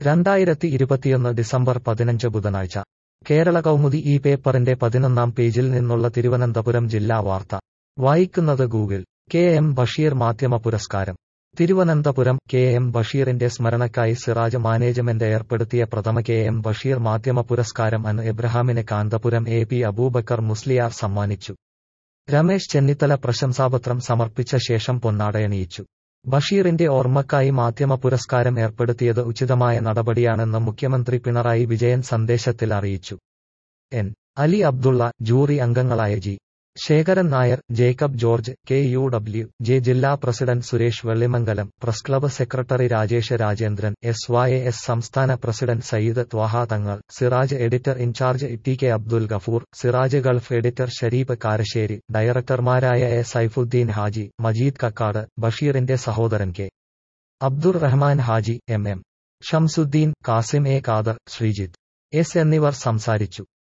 രണ്ടായിരത്തി ഇരുപത്തിയൊന്ന് ഡിസംബർ പതിനഞ്ച് ബുധനാഴ്ച കേരള കൗമുദി ഈ പേപ്പറിന്റെ പതിനൊന്നാം പേജിൽ നിന്നുള്ള തിരുവനന്തപുരം ജില്ലാ വാർത്ത വായിക്കുന്നത് ഗൂഗിൾ കെ എം ബഷീർ മാധ്യമ പുരസ്കാരം തിരുവനന്തപുരം കെ എം ബഷീറിന്റെ സ്മരണയ്ക്കായി സിറാജ് മാനേജ്മെന്റ് ഏർപ്പെടുത്തിയ പ്രഥമ കെ എം ബഷീർ മാധ്യമ പുരസ്കാരം അൻ എബ്രഹാമിന് കാന്തപുരം എ പി അബൂബക്കർ മുസ്ലിയാർ സമ്മാനിച്ചു രമേശ് ചെന്നിത്തല പ്രശംസാപത്രം സമർപ്പിച്ച ശേഷം പൊന്നാടയണിയിച്ചു ബഷീറിന്റെ ഓർമ്മക്കായി മാധ്യമ പുരസ്കാരം ഏർപ്പെടുത്തിയത് ഉചിതമായ നടപടിയാണെന്ന് മുഖ്യമന്ത്രി പിണറായി വിജയൻ സന്ദേശത്തിൽ അറിയിച്ചു എൻ അലി അബ്ദുള്ള ജൂറി അംഗങ്ങളായ G Sekharan Nair Jacob George K U W J ജില്ലാ president Suresh Vellimangalam press club secretary Rajesh Rajendran S Y S സംസ്ഥാന president Sayyid Thwaha Thangal Siraj editor in charge T K Abdul Gafoor Siraj Gulf editor Sharif Karassery ഡയറക്ടർമാരായ എ സൈഫുദ്ദീൻ ഹാജി മജീദ് കക്കാട് ബഷീറിന്റെ സഹോദരൻ K Abdur Rahman Haji M M Shamsuddin Kasim A Khader Sreejith S എന്നിവർ സംസാരിച്ചു